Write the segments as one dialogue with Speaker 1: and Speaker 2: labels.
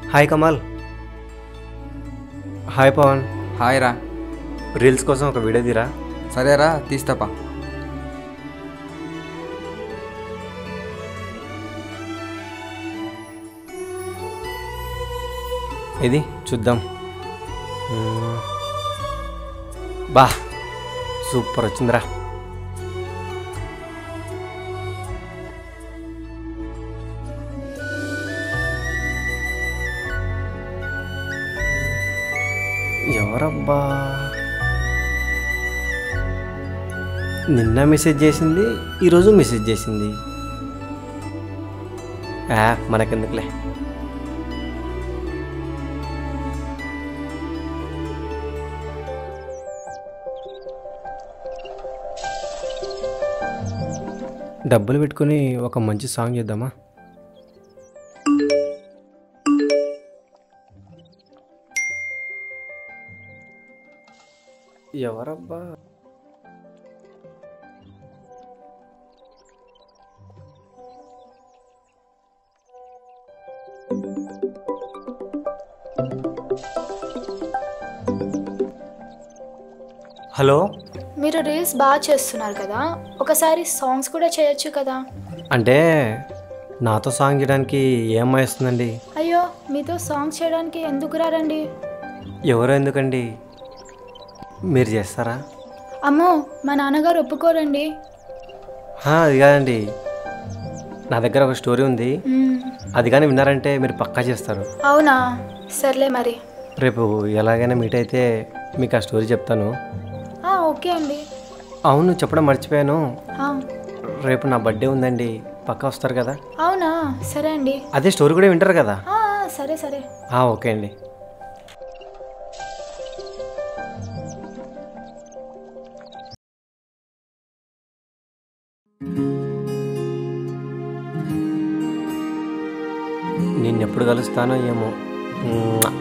Speaker 1: Hi Kamal hi Pavan
Speaker 2: hi రా
Speaker 1: reels కోసం ఒక వీడియో తీరా
Speaker 2: సరేరా తీస్తాపా
Speaker 1: ఇది చూద్దాం మ్మ్. బా సూపర్ వచ్చిందిరా ఎవరబ్బా నిన్న మెసేజ్ చేసింది ఈరోజు మెసేజ్ చేసింది ఆ, మనకెందుకులే డబ్బులు పెట్టుకొని ఒక మంచి సాంగ్ చేద్దామా ఎవరబ్బా హలో
Speaker 3: మీరు రీల్స్ బాగా చేస్తున్నారు కదా ఒకసారి సాంగ్స్ కూడా చేయొచ్చు కదా
Speaker 1: అంటే నాతో సాంగ్ చేయడానికి ఏ అమ్మాయి వస్తుందండి
Speaker 3: అయ్యో మీతో సాంగ్స్ చేయడానికి ఎందుకు రారండి
Speaker 1: ఎవరో ఎందుకండి మీరు చేస్తారా
Speaker 3: అమ్మో మా నాన్నగారు ఒప్పుకోరండి
Speaker 1: హా, అది కాదండి నా దగ్గర ఒక స్టోరీ ఉంది
Speaker 3: మ్మ్.
Speaker 1: అది కానీ విన్నారంటే మీరు పక్కా చేస్తారు
Speaker 3: అవునా సర్లే మరి
Speaker 1: రేపు ఎలాగైనా మీట్ అయితే మీకు ఆ స్టోరీ చెప్తాను
Speaker 3: ఆ, ఓకే అండి
Speaker 1: అవును చెప్పడం మర్చిపోయాను
Speaker 3: ఆ,
Speaker 1: రేపు నా బర్త్డే ఉందండి పక్కా వస్తారు కదా
Speaker 3: అవునా సరే అండి
Speaker 1: అదే స్టోరీ కూడా వింటారు కదా
Speaker 3: ఆ, ఆ, సరే సరే
Speaker 1: ఆ, ఓకే అండి నిన్నెప్పుడు కలుస్తానో ఏమో మ్మ్.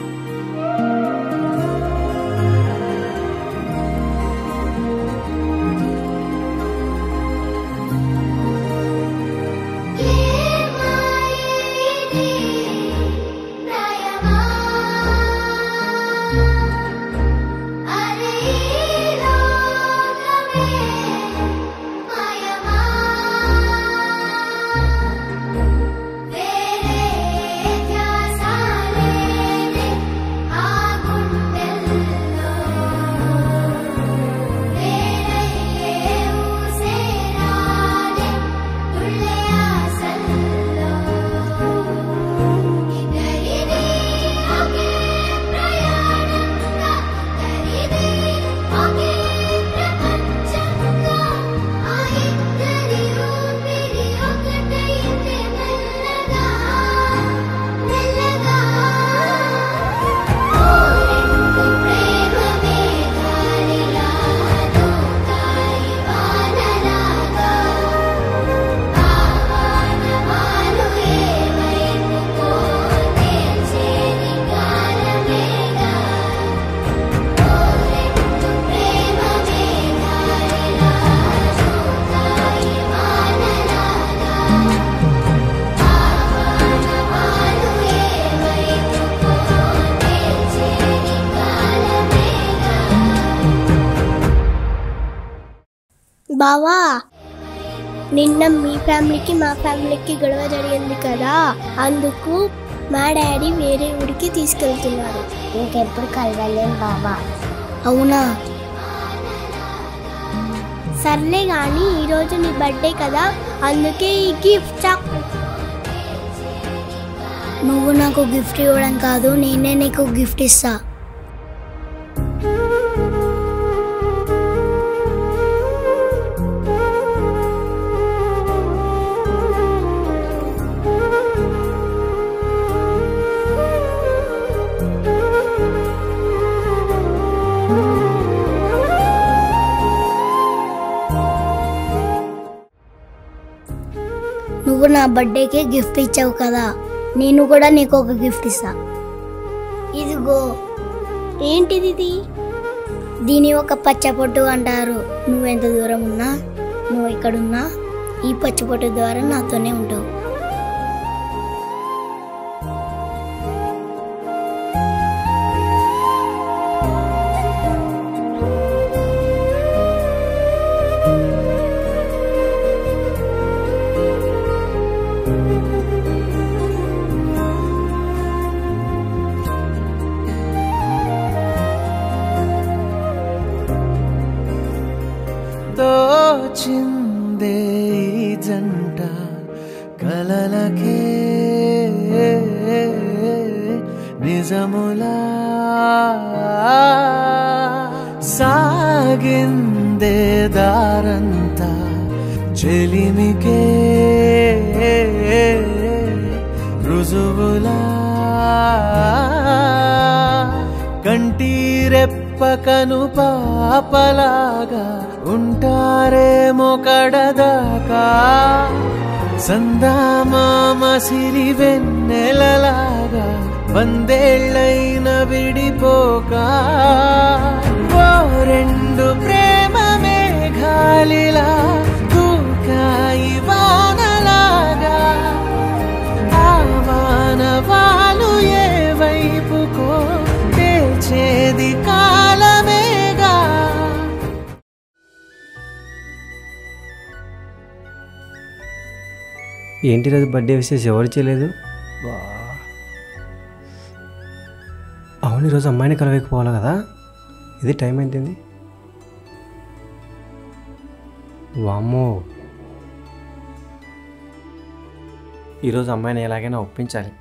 Speaker 4: బావా నిన్న మీ ఫ్యామిలీకి మా ఫ్యామిలీకి గొడవ జరిగింది కదా అందుకు మా డాడీ వేరే ఊరికి తీసుకెళ్తున్నారు ఇంకెప్పుడు కలవలేం బావా అవునా సర్లే కానీ ఈరోజు నీ బర్త్డే కదా అందుకే ఈ గిఫ్ట్ నువ్వు నాకు గిఫ్ట్ ఇవ్వడం కాదు నేనే నీకు గిఫ్ట్ ఇస్తా నువ్వు నా బర్త్డేకి గిఫ్ట్ ఇచ్చావు కదా నేను కూడా నీకు ఒక గిఫ్ట్ ఇస్తా ఇదిగో ఏంటిది ఇది దీని ఒక పచ్చపొట్టు అంటారు నువ్వు ఎంత దూరం ఉన్నా నువ్వు ఎక్కడున్నా ఈ పచ్చపొట్టు ద్వారా నాతోనే ఉంటావు
Speaker 2: వచ్చిందే ఈ జంట కలలకే నిజములా సాగిందే దారంతా చెలిమికే రుజువులా కంటి రెప్పకను పాపలాగా ఉంటారేమో కడదాకా సందామామ సిరి వెన్నెలలాగా వందేళ్ళైన విడిపోక ఓ రెండు ప్రేమ మేఘాలిలా దూకాయి వానలాగా ఆవానవాలు ఏ వైపుకో తెచేది కాలమేగా
Speaker 1: ఏంటి రోజు బర్త్డే విషయం ఎవరు చేయలేదు బా అవును ఈరోజు అమ్మాయిని కలవకపోవాలి కదా ఇది టైం ఏంటింది వామ్మో ఈరోజు అమ్మాయిని ఎలాగైనా ఒప్పించాలి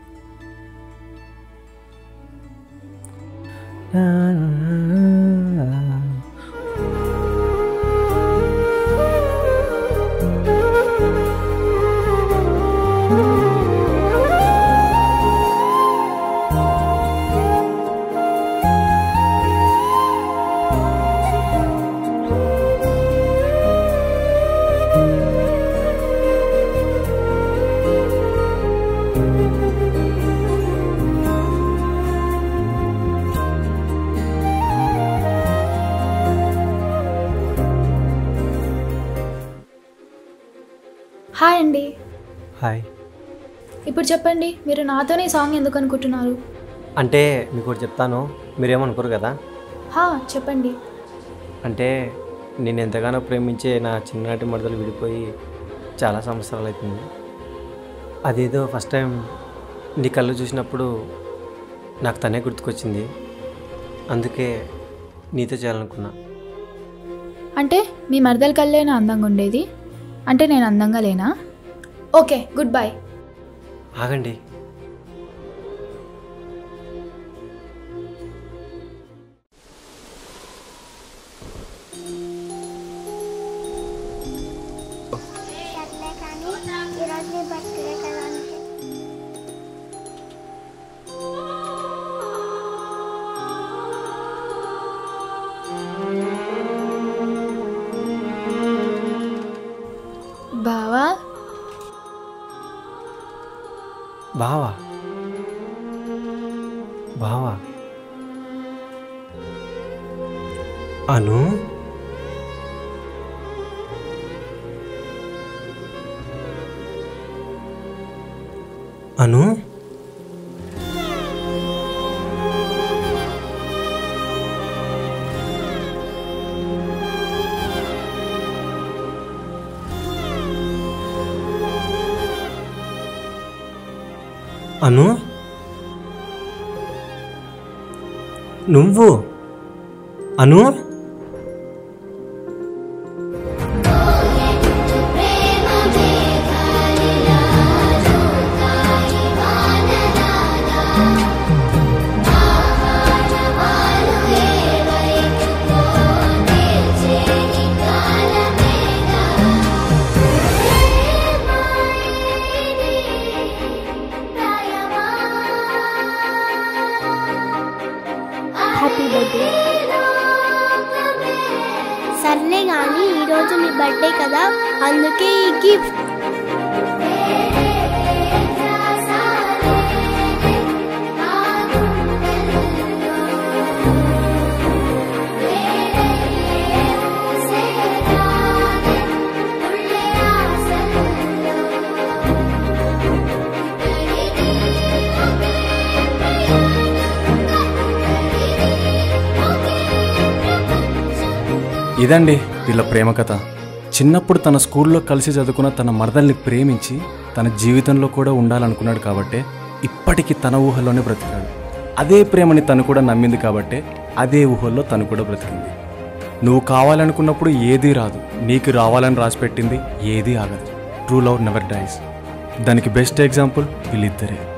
Speaker 3: హాయ్ అండి
Speaker 1: హాయ్
Speaker 3: ఇప్పుడు చెప్పండి మీరు నాతోనే ఈ సాంగ్ ఎందుకు అనుకుంటున్నారు
Speaker 1: అంటే మీకు ఒకటి చెప్తాను మీరేమనుకోరు కదా
Speaker 3: హా చెప్పండి
Speaker 1: అంటే నేను ఎంతగానో ప్రేమించే నా చిన్ననాటి మడతలు విడిపోయి చాలా సంవత్సరాలు అవుతుంది అదేదో ఫస్ట్ టైం నీ కళ్ళు చూసినప్పుడు నాకు తనే గుర్తుకొచ్చింది అందుకే నీతో చేయాలనుకున్నా
Speaker 3: అంటే మీ మరదల కల్లేనా అందంగా ఉండేది అంటే నేను అందంగా లేనా ఓకే గుడ్ బై
Speaker 1: ఆగండి
Speaker 4: సర్లే కానీ ఈరోజు నీ బర్త్డే కదా అంటే
Speaker 3: బావా
Speaker 1: బావా బావా అను అను అను నువ్వు అను
Speaker 4: హ్యాపీ బర్త్డే సర్లే కానీ ఈరోజు నీ బర్త్డే కదా అందుకే ఈ గిఫ్ట్
Speaker 5: ఇదండి వీళ్ళ ప్రేమ కథ చిన్నప్పుడు తన స్కూల్లో కలిసి చదువుకున్న తన మరదల్ని ప్రేమించి తన జీవితంలో కూడా ఉండాలనుకున్నాడు కాబట్టే ఇప్పటికీ తన ఊహల్లోనే బ్రతికాడు అదే ప్రేమని తను కూడా నమ్మింది కాబట్టే అదే ఊహల్లో తను కూడా బ్రతికింది నువ్వు కావాలనుకున్నప్పుడు ఏదీ రాదు నీకు రావాలని రాసిపెట్టింది ఏదీ ఆగదు ట్రూ లవ్ నెవర్ డైస్ దానికి బెస్ట్ ఎగ్జాంపుల్ వీళ్ళిద్దరే